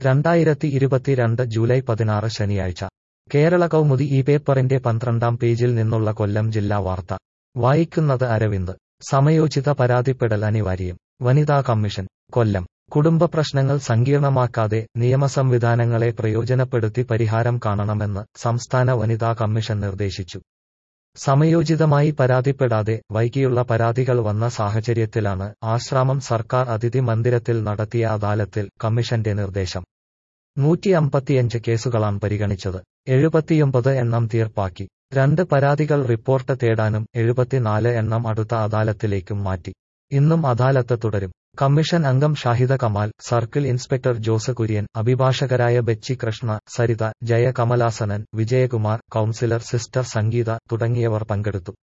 രണ്ടായിരത്തി ഇരുപത്തിരണ്ട് ജൂലൈ പതിനാറ് ശനിയാഴ്ച കേരള കൗമുദി ഈ പേപ്പറിന്റെ പന്ത്രണ്ടാം പേജിൽ നിന്നുള്ള കൊല്ലം ജില്ലാ വാർത്ത വായിക്കുന്നത് അരവിന്ദ് സമയോചിത പരാതിപ്പെടൽ അനിവാര്യം വനിതാ കമ്മീഷൻ കൊല്ലം കുടുംബ പ്രശ്നങ്ങൾ സങ്കീർണമാക്കാതെ നിയമസംവിധാനങ്ങളെ പ്രയോജനപ്പെടുത്തി പരിഹാരം കാണണമെന്ന് സംസ്ഥാന വനിതാ കമ്മീഷൻ നിർദ്ദേശിച്ചു സമയോചിതമായി പരാതിപ്പെടാതെ വൈകിയുള്ള പരാതികൾ വന്ന സാഹചര്യത്തിലാണ് ആശ്രാമം സർക്കാർ അതിഥി മന്ദിരത്തിൽ നടത്തിയ അദാലത്തിൽ കമ്മീഷന്റെ നിർദ്ദേശം നൂറ്റി അമ്പത്തിയഞ്ച് കേസുകളാണ് പരിഗണിച്ചത് എഴുപത്തിയൊമ്പത് എണ്ണം തീർപ്പാക്കി രണ്ട് പരാതികൾ റിപ്പോർട്ട് തേടാനും എഴുപത്തിനാല് എണ്ണം അടുത്ത അദാലത്തിലേക്കും മാറ്റി ഇന്നും അദാലത്ത് തുടരും കമ്മീഷൻ അംഗം ഷാഹിദ കമാൽ സർക്കിൾ ഇൻസ്പെക്ടർ ജോസ് കുര്യൻ അഭിഭാഷകരായ ബെച്ചി കൃഷ്ണ സരിത ജയ കമലാസനൻ വിജയകുമാർ കൌൺസിലർ സിസ്റ്റർ സംഗീത തുടങ്ങിയവർ പങ്കെടുത്തു